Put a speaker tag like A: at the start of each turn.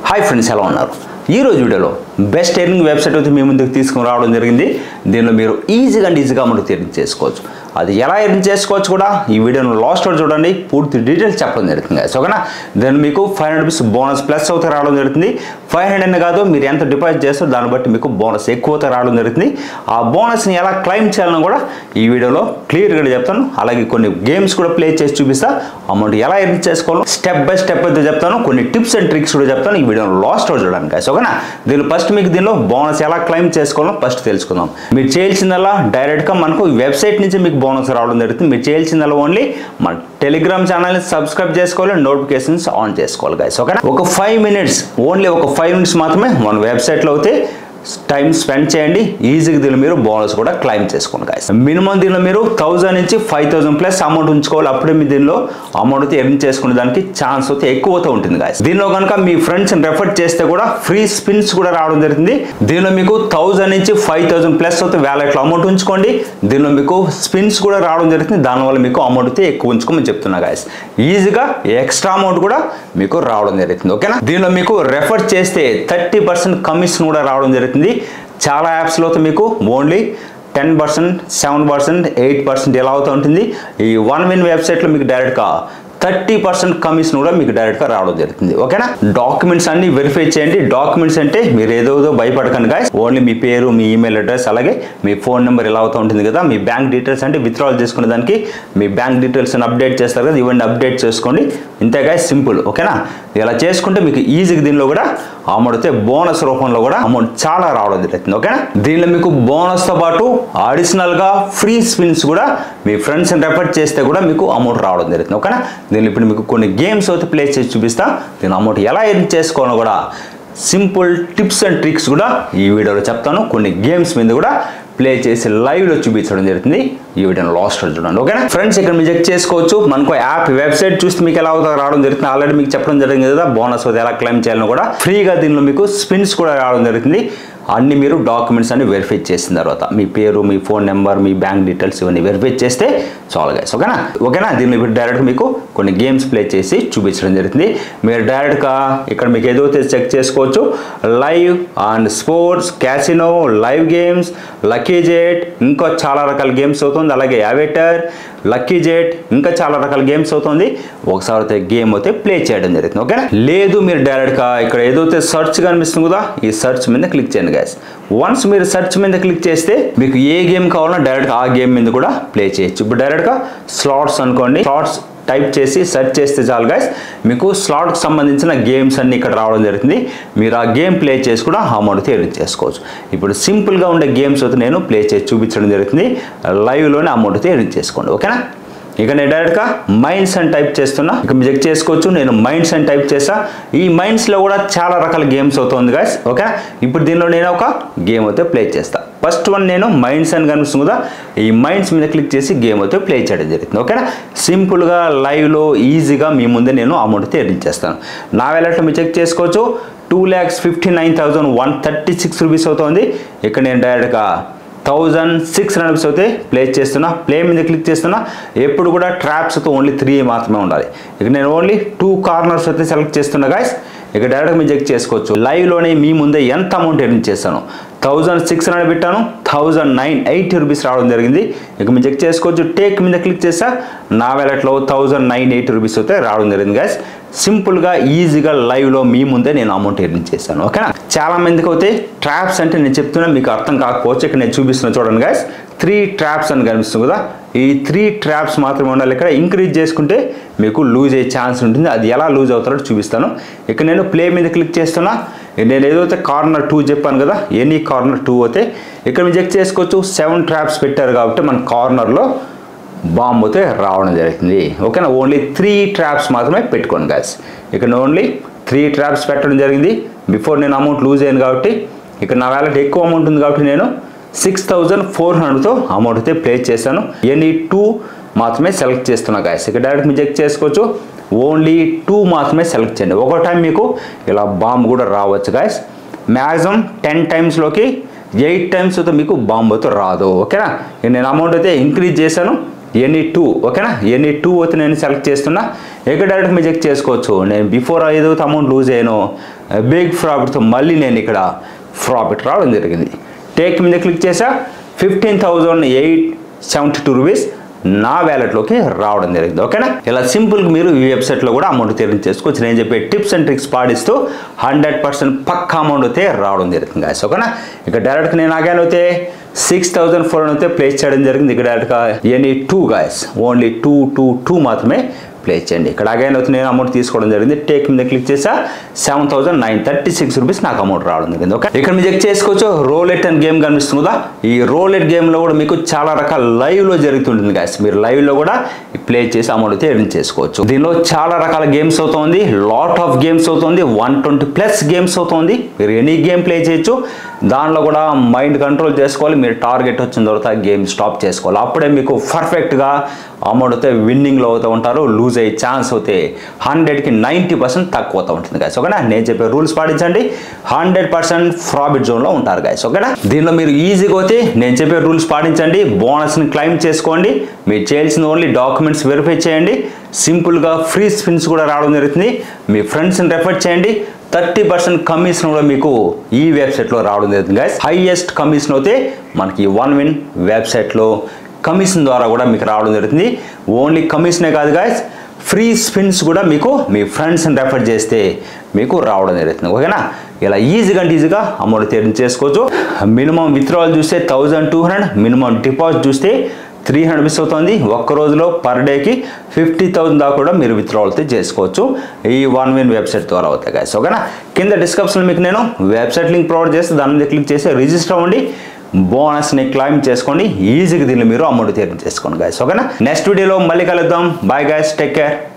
A: Hi friends ఎలా ఉన్నారు ఈ రోజు వీడియోలో బెస్ట్ ఎర్నింగ్ వెబ్సైట్ అయితే మీ ముందుకు తీసుకుని రావడం జరిగింది దీనిలో మీరు ఈజీగా అండ్ ఈజీగా మనకు ఎర్నింగ్ చేసుకోవచ్చు అది ఎలా ఎర్న్ చేసుకోవచ్చు కూడా ఈ వీడియోను లాస్ట్ వరకు చూడండి పూర్తి డీటెయిల్స్ చెప్పడం జరుగుతుంది సో ఓకేనా దెన్ మీకు five hundred rupees bonus plus అవుతే రావడం జరుగుతుంది ఫైవ్ హండ్రెడ్ కాదు మీరు ఎంత డిపాజిట్ చేస్తారో దాన్ని బట్టి మీకు బోనస్ ఎక్కువ అవుతే రావడం జరుగుతుంది ఆ బోనస్ని ఎలా క్లైమ్ చేయాలని కూడా ఈ వీడియోలో క్లియర్గా చెప్తాను అలాగే కొన్ని గేమ్స్ కూడా ప్లే చేసి చూపిస్తా అమౌంట్ ఎలా ఎర్న్ చేసుకోవాలో స్టెప్ బై స్టెప్ అయితే చెప్తాను కొన్ని టిప్స్ అండ్ ట్రిక్స్ కూడా చెప్తాను ఈ వీడియో లాస్ట్ రోజు చూడండి guys. ఓకేనా దీనిలో ఫస్ట్ మీకు దీనిలో బోనస్ ఎలా క్లైమ్ చేసుకోవాలో ఫస్ట్ తెలుసుకుందాం మీరు చేయాల్సిందల్లా డైరెక్ట్గా మనకు వెబ్సైట్ నుంచి మీకు బోనస్ రావడం జరుగుతుంది మీరు చేయాల్సిందల్లా ఓన్లీ మన టెలిగ్రామ్ ఛానల్ని సబ్స్క్రైబ్ చేసుకోవాలి నోటిఫికేషన్స్ ఆన్ చేసుకోవాలి గైస్ ఓకేనా ఒక ఫైవ్ మినిట్స్ ఓన్లీ ఒక ఫైవ్ మినిట్స్ మాత్రమే మన వెబ్సైట్లో అయితే టైం స్పెండ్ చేయండి ఈజీగా దీనిలో మీరు బోనస్ కూడా క్లైమ్ చేసుకోండి గాయస్ మినిమం దీనిలో మీరు థౌజండ్ నుంచి ఫైవ్ థౌసండ్ ప్లస్ అమౌంట్ ఉంచుకోవాలి అప్పుడే మీ దీనిలో అమౌంట్ అయితే ఎర్న్ చేసుకునే దానికి ఛాన్స్ అయితే ఎక్కువ అవుతూ ఉంటుంది గాయస్ దీనిలో కనుక మీ ఫ్రెండ్స్ రెఫర్ చేస్తే కూడా ఫ్రీ స్పిన్స్ కూడా రావడం జరుగుతుంది దీనిలో మీకు థౌజండ్ నుంచి ఫైవ్ థౌసండ్ ప్లస్ అయితే వ్యాలెట్లో అమౌంట్ ఉంచుకోండి దీనిలో మీకు స్పిన్స్ కూడా రావడం జరుగుతుంది దానివల్ల మీకు అమౌంట్ అయితే ఎక్కువ ఉంచుకోమని చెప్తున్నా గాయస్ ఈజీగా ఎక్స్ట్రా అమౌంట్ కూడా మీకు రావడం జరుగుతుంది ఓకేనా దీనిలో మీకు రెఫర్ చేస్తే థర్టీ పర్సెంట్ కమిషన్ కూడా రావడం జరుగుతుంది చాలా యాప్స్లో అయితే మీకు only ten percent seven percent eight percent ఎలా అవుతూ ఉంటుంది ఈ వన్ విన్ వెబ్సైట్లో మీకు డైరెక్ట్గా థర్టీ పర్సెంట్ కమిషన్ కూడా మీకు డైరెక్ట్గా రావడం జరుగుతుంది ఓకేనా డాక్యుమెంట్స్ అన్ని వెరిఫై చేయండి డాక్యుమెంట్స్ అంటే మీరు ఏదో ఏదో భయపడకండి గాయస్ ఓన్లీ మీ పేరు మీ ఈమెయిల్ అడ్రస్ అలాగే మీ ఫోన్ నెంబర్ ఎలా అవుతూ ఉంటుంది కదా మీ బ్యాంక్ డీటెయిల్స్ అంటే విత్డ్రాల్ చేసుకునే దానికి మీ బ్యాంక్ డీటెయిల్స్ అప్డేట్ చేస్తారు కదా ఇవన్నీ అప్డేట్ చేసుకోండి ఇంతే గాయస్ సింపుల్ ఓకేనా ఇలా చేసుకుంటే మీకు ఈజీగా దీనిలో కూడా అమౌంట్ అయితే బోనస్ రూపంలో కూడా అమౌంట్ చాలా రావడం జరుగుతుంది ఓకేనా దీనిలో మీకు బోనస్తో పాటు అడిషనల్గా ఫ్రీ స్పిన్స్ కూడా మీ ఫ్రెండ్స్ని రెఫర్ చేస్తే కూడా మీకు అమౌంట్ రావడం జరుగుతుంది ఓకేనా దీనిలో ఇప్పుడు మీకు కొన్ని గేమ్స్ అయితే ప్లే చేసి చూపిస్తా దీని అమౌంట్ ఎలా ఎర్న్ చేసుకోవాలో కూడా సింపుల్ టిప్స్ అండ్ ట్రిక్స్ కూడా ఈ వీడియోలో చెప్తాను కొన్ని గేమ్స్ మీద కూడా ప్లే చేసి లైవ్లో చూపించడం జరుగుతుంది ఈ వీడియోని లాస్ట్ చూడండి ఓకేనా ఫ్రెండ్స్ ఇక్కడ మీరు చెక్ చేసుకోవచ్చు మనకు యాప్ వెబ్సైట్ చూస్తే మీకు ఎలా అవుతుందో రావడం జరుగుతుంది ఆల్రెడీ మీకు చెప్పడం జరిగింది కదా బోనస్ ఎలా క్లెయిమ్ చేయాలని కూడా ఫ్రీగా దీనిలో మీకు స్పిన్స్ కూడా రావడం జరుగుతుంది అన్ని మీరు డాక్యుమెంట్స్ అన్ని వెరిఫై చేసిన తర్వాత మీ పేరు మీ ఫోన్ నెంబర్ మీ బ్యాంక్ డీటెయిల్స్ ఇవన్నీ వెరిఫై చేస్తే చాలు గైస్ ఓకేనా ఓకేనా దీన్ని ఇప్పుడు డైరెక్ట్ మీకు కొన్ని గేమ్స్ ప్లే చేసి చూపించడం జరుగుతుంది మీరు డైరెక్ట్గా ఇక్కడ మీకు ఏదైతే చెక్ చేసుకోవచ్చు live and sports casino live games lucky jet ఇంకా చాలా రకాల గేమ్స్ అవుతుంది అలాగే యావేటర్ లక్కీ జెట్ ఇంకా చాలా రకాల గేమ్స్ అవుతుంది ఒకసారి అయితే గేమ్ అయితే ప్లే చేయడం జరుగుతుంది ఓకేనా లేదు మీరు డైరెక్ట్గా ఇక్కడ ఏదైతే సెర్చ్ కనిపిస్తుంది కదా ఈ సెర్చ్ మీద క్లిక్ చేయండి గైస్ వన్స్ మీరు సెర్చ్ మీద క్లిక్ చేస్తే మీకు ఏ గేమ్ కావాలన్నా డైరెక్ట్ ఆ గేమ్ మీద కూడా ప్లే చేయొచ్చు ఇప్పుడు డైరెక్ట్గా స్లాట్స్ అనుకోండి స్లాట్స్ టైప్ చేసి సెర్చ్ చేస్తే చాలు గైస్ మీకు స్లాట్కి సంబంధించిన గేమ్స్ అన్ని ఇక్కడ రావడం జరుగుతుంది మీరు ఆ గేమ్ ప్లే చేసి కూడా అమౌంట్ అయితే ఎర్న్ చేసుకోవచ్చు ఇప్పుడు సింపుల్గా ఉండే గేమ్స్ అయితే నేను ప్లే చేసి చూపించడం జరుగుతుంది లైవ్లోనే అమౌంట్ అయితే ఎర్న్ చేసుకోండి ఓకేనా ఇక నేను డైరెక్ట్గా మైండ్స్ అని టైప్ చేస్తున్నా ఇక మీరు చెక్ చేసుకోవచ్చు నేను మైండ్స్ అని టైప్ చేసా ఈ మైండ్స్లో కూడా చాలా రకాల గేమ్స్ అవుతుంది గాయస్ ఓకే ఇప్పుడు దీనిలో నేను ఒక గేమ్ అయితే ప్లే చేస్తా ఫస్ట్ వన్ నేను మైండ్స్ అని కనిపిస్తుంది కదా ఈ మైండ్స్ మీద క్లిక్ చేసి గేమ్ అయితే ప్లే చేయడం జరుగుతుంది ఓకేనా సింపుల్గా లైవ్లో ఈజీగా మీ ముందే నేను అమౌంట్ అయితే ఎర్న్ చేస్తాను నా వెళ్ళట్లో మీరు చెక్ చేసుకోవచ్చు two lakhs fifty nine thousand one thirty six rupees అవుతుంది ఇక్కడ నేను డైరెక్ట్గా థౌజండ్ సిక్స్ హండ్రెడ్స్ అయితే ప్లే చేస్తున్నా ప్లే మీద క్లిక్ చేస్తున్నా ఎప్పుడు కూడా ట్రాప్స్ అయితే ఓన్లీ త్రీ మాత్రమే ఉండాలి ఇక నేను ఓన్లీ టూ కార్నర్స్ అయితే సెలెక్ట్ చేస్తున్నా గాయస్ ఇక డైరెక్ట్ మీరు చెక్ చేసుకోవచ్చు లైవ్లోనే మీ ముందే ఎంత అమౌంట్ ఎర్న్ చేస్తాను థౌజండ్ సిక్స్ హండ్రెడ్ పెట్టాను థౌజండ్ నైన్ ఎయిటీ రూపీస్ రావడం జరిగింది ఇక మీరు చెక్ చేసుకోవచ్చు టేక్ మీద క్లిక్ చేసా నా వ్యాలెట్లో థౌజండ్ నైన్ ఎయిటీ రూపీస్ అయితే రావడం జరిగింది గాయస్ సింపుల్గా ఈజీగా లైవ్లో మీ ముందే నేను అమౌంట్ ఎర్న్ చేశాను ఓకేనా చాలా మందికి అయితే ట్రాప్స్ అంటే నేను చెప్తున్నా మీకు అర్థం కాకపోవచ్చు ఇక్కడ నేను చూపిస్తున్నా చూడండి గాయస్ త్రీ ట్రాప్స్ అని కనిపిస్తుంది కదా ఈ త్రీ ట్రాప్స్ మాత్రమే ఉండాలి ఇక్కడ ఇంక్రీజ్ చేసుకుంటే మీకు లూజ్ అయ్యే ఛాన్స్ ఉంటుంది అది ఎలా లూజ్ అవుతారో చూపిస్తాను ఇక్కడ నేను ప్లే మీద క్లిక్ చేస్తున్నా నేను ఏదైతే కార్నర్ టూ చెప్పాను కదా ఎనీ కార్నర్ టూ అయితే ఇక్కడ మీరు చెక్ చేసుకోవచ్చు సెవెన్ ట్రాప్స్ పెట్టారు కాబట్టి మన కార్నర్లో బాంబు అయితే రావడం జరుగుతుంది ఓకేనా ఓన్లీ త్రీ ట్రాప్స్ మాత్రమే పెట్టుకోండి గాయస్ ఇక్కడ ఓన్లీ త్రీ ట్రాప్స్ పెట్టడం జరిగింది బిఫోర్ నేను అమౌంట్ లూజ్ అయ్యాను కాబట్టి ఇక్కడ నా వ్యాలెట్ ఎక్కువ అమౌంట్ ఉంది కాబట్టి నేను సిక్స్ థౌజండ్ ఫోర్ హండ్రెడ్తో అమౌంట్ అయితే ప్లే చేశాను ఎనీ టూ మాత్రమే సెలెక్ట్ చేస్తున్నా గాయస్ ఇక్కడ డైరెక్ట్ మీరు చెక్ చేసుకోవచ్చు ఓన్లీ టూ మాత్రమే సెలెక్ట్ చేయండి ఒక టైం మీకు ఇలా బాంబు కూడా రావచ్చు గాయస్ మ్యాక్సిమం టెన్ టైమ్స్లోకి ఎయిట్ టైమ్స్ అయితే మీకు బాంబు అయితే రాదు ఓకేనా ఇక నేను అమౌంట్ అయితే ఇంక్రీజ్ చేశాను ఎనీ టూ ఓకేనా ఎనీ టూ అయితే నేను సెలెక్ట్ చేస్తున్నా ఇక్కడ డైరెక్ట్ మీరు చెక్ చేసుకోవచ్చు నేను బిఫోర్ ఏదైతే అమౌంట్ లూజ్ అయ్యానో బిగ్ ప్రాఫిట్తో మళ్ళీ నేను ఇక్కడ ప్రాఫిట్ రావడం జరిగింది టేక్ మీద క్లిక్ చేసా fifteen thousand eight seventy two rupees నా వ్యాలెట్లోకి రావడం జరిగింది ఓకేనా ఇలా సింపుల్గా మీరు ఈ వెబ్సైట్లో కూడా అమౌంట్ తీర్చి చేసుకోవచ్చు నేను చెప్పే టిప్స్ అండ్ ట్రిక్స్ పాటిస్తూ హండ్రెడ్ పర్సెంట్ పక్క అమౌంట్ అయితే రావడం జరుగుతుంది గాయస్ ఓకేనా ఇక డైరెక్ట్గా నేను ఆగాను అయితే సిక్స్ థౌజండ్ ఫోర్ అయితే ప్లేస్ చేయడం జరిగింది ఇక్కడ డైరెక్ట్గా any two guys only two two two మాత్రమే ప్లే చేయండి ఇక్కడ అగైన్ అయితే నేను అమౌంట్ తీసుకోవడం జరిగింది టేక్ మీద క్లిక్ చేసా seven thousand nine thirty six rupees నాకు అమౌంట్ రావడం జరిగింది ఓకే ఇక్కడ మీరు చెక్ చేసుకోవచ్చు రోలెట్ అండ్ గేమ్ కనిపిస్తుంది కదా ఈ రోలెట్ గేమ్లో కూడా మీకు చాలా రకాల లైవ్లో జరుగుతుంటుంది గాయస్ మీరు లైవ్లో కూడా ప్లే చేసి అమౌంట్ అయితే ఎర్న్ చేసుకోవచ్చు దీనిలో చాలా రకాల గేమ్స్ అవుతుంది లాట్ ఆఫ్ గేమ్స్ అవుతుంది వన్ ట్వంటీ ప్లస్ గేమ్స్ అవుతుంది మీరు ఎనీ గేమ్ ప్లే చేయొచ్చు దానిలో కూడా మైండ్ కంట్రోల్ చేసుకోవాలి మీరు టార్గెట్ వచ్చిన తర్వాత గేమ్ స్టాప్ చేసుకోవాలి అప్పుడే మీకు పర్ఫెక్ట్గా అమౌంట్ అయితే విన్నింగ్లో అవుతూ ఉంటారు లూజ్ అయ్యే ఛాన్స్ అయితే హండ్రెడ్కి నైంటీ పర్సెంట్ తక్కువ అవుతూ ఉంటుంది గాయస్ ఓకేనా నేను చెప్పే రూల్స్ పాటించండి హండ్రెడ్ పర్సెంట్ ప్రాఫిట్ జోన్లో ఉంటారు గాయస్ ఓకేనా దీనిలో మీరు ఈజీగా అయితే నేను చెప్పే రూల్స్ పాటించండి బోనస్ని క్లైమ్ చేసుకోండి మీరు చేయాల్సిన ఓన్లీ డాక్యుమెంట్స్ వెరిఫై చేయండి సింపుల్గా ఫ్రీ స్పిన్స్ కూడా రావడం జరుగుతుంది మీ ఫ్రెండ్స్ని రెఫర్ చేయండి థర్టీ పర్సెంట్ కమిషన్ కూడా మీకు ఈ వెబ్సైట్లో రావడం జరుగుతుంది గైస్ హైయెస్ట్ కమిషన్ అయితే మనకి వన్ విన్ వెబ్సైట్లో కమిషన్ ద్వారా కూడా మీకు రావడం జరుగుతుంది ఓన్లీ కమిషనే కాదు గాయస్ ఫ్రీ స్పిన్స్ కూడా మీకు మీ ఫ్రెండ్స్ని రెఫర్ చేస్తే మీకు రావడం జరుగుతుంది ఓకేనా ఇలా ఈజీగా అంటే ఈజీగా అమౌంట్ తీర్చి చేసుకోవచ్చు మినిమం విత్డ్రావల్ చూస్తే thousand two hundred minimum deposit చూస్తే త్రీ హండ్రెడ్ మిస్ అవుతుంది ఒక్క రోజులో పర్ డేకి ఫిఫ్టీ థౌసండ్ దాకా కూడా మీరు విత్డ్రావల్ అయితే చేసుకోవచ్చు ఈ వన్ విన్ వెబ్సైట్ ద్వారా అవుతాయి గాయస్ ఓకేనా కింద డిస్క్రిప్షన్లో మీకు నేను వెబ్సైట్ లింక్ ప్రొవైడ్ చేస్తే దాని మీద క్లిక్ చేసి రిజిస్టర్ అవ్వండి బోనస్ని క్లైమ్ చేసుకోండి ఈజీగా దీనిలో మీరు అమౌంట్ తీర్చి చేసుకోండి గాయస్ ఓకేనా నెక్స్ట్ వీడియోలో మళ్ళీ కలుద్దాం బాయ్ గాయస్ టేక్ కేర్